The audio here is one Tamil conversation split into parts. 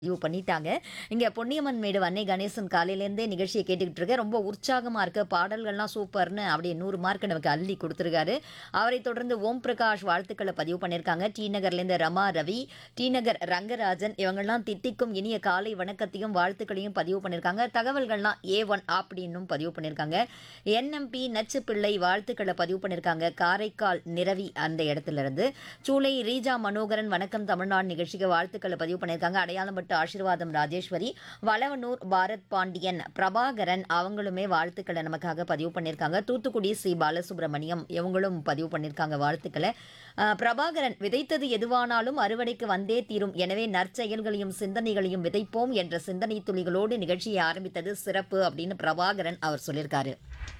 பதிவு பண்ணிட்டாங்க இங்கே பொன்னியம்மன் மேடு அன்னை கணேசன் காலையிலேருந்தே நிகழ்ச்சியை கேட்டுக்கிட்டு இருக்கேன் ரொம்ப உற்சாகமாக இருக்க பாடல்கள்லாம் சூப்பர்னு அப்படியே நூறு மார்க் நமக்கு அள்ளி கொடுத்துருக்காரு அவரை தொடர்ந்து ஓம் பிரகாஷ் வாழ்த்துக்களை பதிவு பண்ணியிருக்காங்க டி நகர்லேருந்து ரமா ரவி டி நகர் ரங்கராஜன் இவங்கெல்லாம் தித்திக்கும் இனிய காலை வணக்கத்தையும் வாழ்த்துக்களையும் பதிவு பண்ணியிருக்காங்க தகவல்கள்லாம் ஏ ஒன் அப்படின்னும் பதிவு பண்ணியிருக்காங்க என்எம்பி நச்சு பிள்ளை வாழ்த்துக்களை பதிவு பண்ணியிருக்காங்க காரைக்கால் நிரவி அந்த இடத்துல இருந்து சூளை ரீஜா மனோகரன் வணக்கம் தமிழ்நாடு நிகழ்ச்சிக்கு வாழ்த்துக்களை பதிவு பண்ணியிருக்காங்க அடையாளம்பட்டு ஆசீர்வாதம் ராஜேஸ்வரி வளவனூர் பாரத் பாண்டியன் பிரபாகரன் அவங்களுமே வாழ்த்துக்களை நமக்காக பதிவு பண்ணியிருக்காங்க தூத்துக்குடி சி பாலசுப்ரமணியம் இவங்களும் பதிவு பண்ணியிருக்காங்க வாழ்த்துக்களை அஹ், பிரபாகரன் விதைத்தது எதுவானாலும் அறுவடைக்கு வந்தே தீரும் எனவே நற்செயல்களையும் சிந்தனைகளையும் விதைப்போம் என்ற சிந்தனை துளிகளோடு நிகழ்ச்சியை ஆரம்பித்தது சிறப்பு அப்படின்னு பிரபாகரன் அவர் சொல்லியிருக்காரு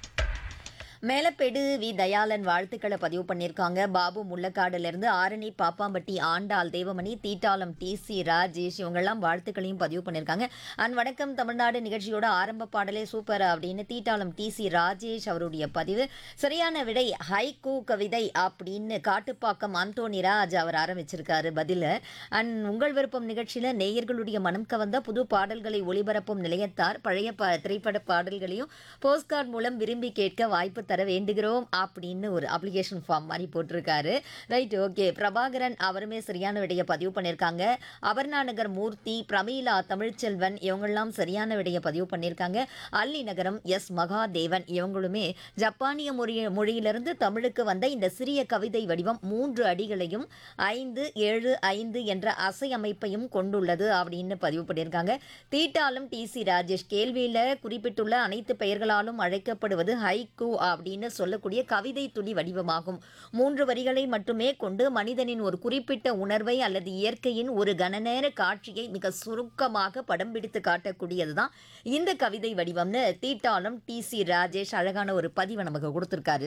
மேலப்பேடு வி தயாளன் வாழ்த்துக்களை பதிவு பண்ணியிருக்காங்க பாபு முள்ளக்காடுலேருந்து ஆரணி பாப்பாம்பட்டி ஆண்டாள் தேவமணி தீட்டாளம் டி சி ராஜேஷ் இவங்கெல்லாம் வாழ்த்துக்களையும் பதிவு பண்ணியிருக்காங்க அண்ட் வணக்கம் தமிழ்நாடு நிகழ்ச்சியோட ஆரம்ப பாடலே சூப்பர் அப்படின்னு தீட்டாளம் டி சி ராஜேஷ் அவருடைய பதிவு சரியான விடை ஹைக்கூ கவிதை அப்படின்னு காட்டுப்பாக்கம் அந்தோனி ராஜ் அவர் ஆரம்பிச்சிருக்காரு பதில் அண்ட் உங்கள் விருப்பம் நிகழ்ச்சியில் நேயர்களுடைய மனம் கவர்ந்த புது பாடல்களை ஒளிபரப்பும் நிலையத்தார் பழைய ப திரைப்பட பாடல்களையும் போஸ்ட்கார்ட் மூலம் விரும்பி கேட்க வாய்ப்பு தர வேண்டுகிறோம் அப்படின்னு ஒரு அப்ளிகேஷன் ஃபார்ம் மாதிரி போட்டிருக்காரு ரைட் ஓகே பிரபாகரன் அவருமே சரியான விடையை பதிவு பண்ணியிருக்காங்க அபர்ணா நகர் மூர்த்தி பிரமீளா தமிழ்ச்செல்வன் இவங்கெல்லாம் சரியான விடையை பதிவு பண்ணியிருக்காங்க அல்லி நகரம் எஸ் மகாதேவன் இவங்களுமே ஜப்பானிய மொழி மொழியிலிருந்து தமிழுக்கு வந்த இந்த சிறிய கவிதை வடிவம் மூன்று அடிகளையும் ஐந்து ஏழு ஐந்து என்ற அசை அமைப்பையும் கொண்டுள்ளது அப்படின்னு பதிவு பண்ணியிருக்காங்க தீட்டாலும் டி சி ராஜேஷ் கேள்வியில் குறிப்பிட்டுள்ள அனைத்து பெயர்களாலும் அழைக்கப்படுவது ஹைக்கூ அப்படின்னு சொல்லக்கூடிய கவிதை துளி வடிவமாகும் மூன்று வரிகளை மட்டுமே கொண்டு மனிதனின் ஒரு குறிப்பிட்ட உணர்வை அல்லது இயற்கையின் ஒரு கனநேர காட்சியை மிக சுருக்கமாக படம் பிடித்து காட்டக்கூடியது தான் இந்த கவிதை வடிவம்னு தீட்டாலும் டி சி ராஜேஷ் அழகான ஒரு பதிவை நமக்கு கொடுத்துருக்காரு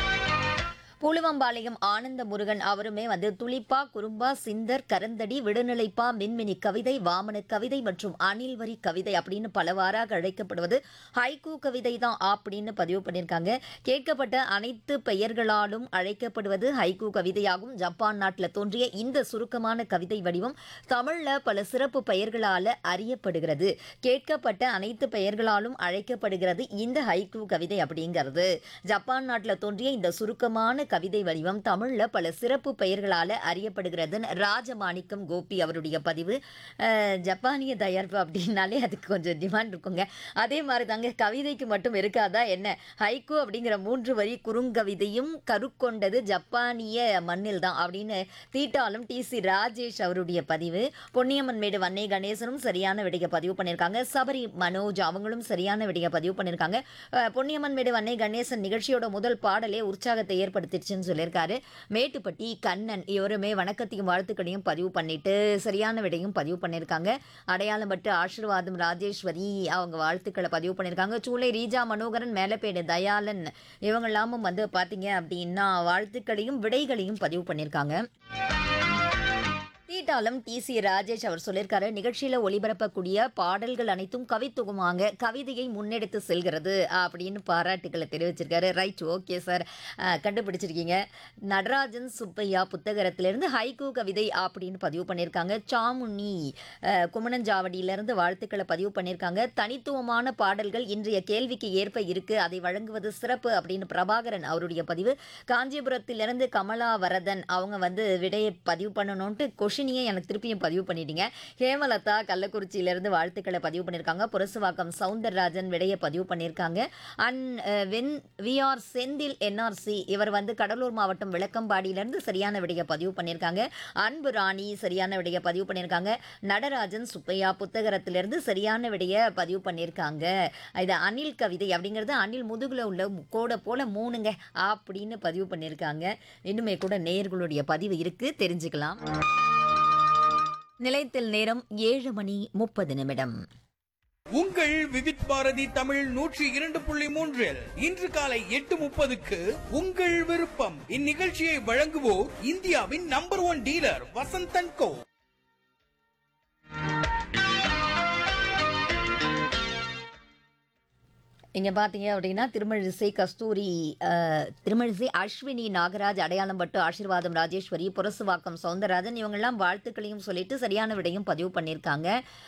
புலுவம்பாளையம் ஆனந்த முருகன் அவருமே வந்து துளிப்பா குறும்பா சிந்தர் கரந்தடி விடுநிலைப்பா மின்மினி கவிதை வாமன கவிதை மற்றும் அணில்வரி கவிதை அப்படின்னு பலவாறாக அழைக்கப்படுவது ஹைக்கூ கவிதை தான் அப்படின்னு பதிவு பண்ணியிருக்காங்க கேட்கப்பட்ட அனைத்து பெயர்களாலும் அழைக்கப்படுவது ஹைக்கூ கவிதையாகும் ஜப்பான் நாட்டில் தோன்றிய இந்த சுருக்கமான கவிதை வடிவம் தமிழில் பல சிறப்பு பெயர்களால் அறியப்படுகிறது கேட்கப்பட்ட அனைத்து பெயர்களாலும் அழைக்கப்படுகிறது இந்த ஹைக்கூ கவிதை அப்படிங்கிறது ஜப்பான் நாட்டில் தோன்றிய இந்த சுருக்கமான கவிதை வடிவம் தமிழில் பல சிறப்பு பெயர்களால் அறியப்படுகிறதுன்னு ராஜமாணிக்கம் கோபி அவருடைய பதிவு அஹ், ஜப்பானிய தயாரிப்பு அப்படின்னாலே அதுக்கு கொஞ்சம் டிமாண்ட் இருக்குங்க அதே மாதிரி தாங்க கவிதைக்கு மட்டும் இருக்காதா என்ன ஹைக்கூ அப்படிங்கிற மூன்று வரி குறுங்கவிதையும் கருக்கொண்டது ஜப்பானிய மண்ணில் தான் அப்படின்னு தீட்டாலும் டி சி ராஜேஷ் அவருடைய பதிவு பொன்னியம்மன் மேடு வன்னை கணேசனும் சரியான விடையை பதிவு பண்ணியிருக்காங்க சபரி மனோஜ் அவங்களும் சரியான விடையை பதிவு பண்ணியிருக்காங்க அஹ், பொன்னியம்மன் மேடு வன்னை கணேசன் நிகழ்ச்சியோட முதல் பாடலே உற்சாகத்தை ஏற்படுத்திடுச்சுன்னு சொல்லியிருக்காரு மேட்டுப்பட்டி கண்ணன் இவருமே வணக்கத்தையும் வாழ்த்துக்களையும் பதிவு பண்ணிட்டு சரியான விடையும் பதிவு பண்ணியிருக்காங்க அடையாளம் பட்டு ஆசீர்வாதம் ராஜேஸ்வரி அவங்க வாழ்த்துக்களை பதிவு பண்ணியிருக்காங்க சூளை ரீஜா மனோகரன் மேலப்பேடு தயாளன் இவங்க எல்லாமும் வந்து பார்த்தீங்க அப்படின்னா வாழ்த்துக்களையும் விடைகளையும் பதிவு பண்ணியிருக்காங்க டீட்டாலும் டி சி ராஜேஷ் அவர் சொல்லியிருக்காரு நிகழ்ச்சியில் ஒளிபரப்பக்கூடிய பாடல்கள் அனைத்தும் கவித்துவமாக கவிதையை முன்னெடுத்து செல்கிறது அப்படின்னு பாராட்டுக்களை தெரிவிச்சிருக்காரு ரைட் ஓகே சார் கண்டுபிடிச்சிருக்கீங்க நடராஜன் சுப்பையா புத்தகத்திலிருந்து ஹைக்கூ கவிதை அப்படின்னு பதிவு பண்ணியிருக்காங்க சாமுனி அஹ், குமணஞ்சாவடியிலிருந்து வாழ்த்துக்களை பதிவு பண்ணியிருக்காங்க தனித்துவமான பாடல்கள் இன்றைய கேள்விக்கு ஏற்ப இருக்கு அதை வழங்குவது சிறப்பு அப்படின்னு பிரபாகரன் அவருடைய பதிவு காஞ்சிபுரத்திலிருந்து கமலா வரதன் அவங்க வந்து விடையை பதிவு பண்ணணும்ட்டு கொஷினியை எனக்கு திருப்பியும் பதிவு பண்ணிட்டீங்க ஹேமலதா கள்ளக்குறிச்சியிலிருந்து வாழ்த்துக்களை பதிவு பண்ணியிருக்காங்க புரசுவாக்கம் சவுந்தரராஜன் விடையை பதிவு பண்ணியிருக்காங்க and when we are Senthil NRC இவர் வந்து கடலூர் மாவட்டம் விளக்கம்பாடியிலிருந்து சரியான விடையை பதிவு பண்ணியிருக்காங்க அன்பு ராணி சரியான விடையை பதிவு பண்ணியிருக்காங்க நடராஜன் சுப்பையா புத்தகத்திலிருந்து சரியான விடையை பதிவு பண்ணியிருக்காங்க இது அனில் கவிதை அப்படிங்கிறது அனில் முதுகுல உள்ள கோடை போல மூணுங்க அப்படின்னு பதிவு பண்ணியிருக்காங்க இன்னுமே கூட நேயர்களுடைய பதிவு இருக்கு தெரிஞ்சுக்கலாம் நிலையத்தில் நேரம் ஏழு மணி முப்பது நிமிடம் உங்கள் விவித் பாரதி தமிழ் நூற்றி இரண்டு புள்ளி மூன்றில் இன்று காலை எட்டு முப்பதுக்கு உங்கள் விருப்பம் இந்நிகழ்ச்சியை வழங்குவோர் இந்தியாவின் number one dealer Vasanthan co இங்கே பார்த்தீங்க அப்படின்னா திருமழிசை கஸ்தூரி அஹ், திருமழிசை அஸ்வினி நாகராஜ் அடையாளம் பட்டு ஆசீர்வாதம் ராஜேஸ்வரி புரசுவாக்கம் சவுந்தரராஜன் இவங்கெல்லாம் வாழ்த்துக்களையும் சொல்லிட்டு சரியான விடையும் பதிவு பண்ணியிருக்காங்க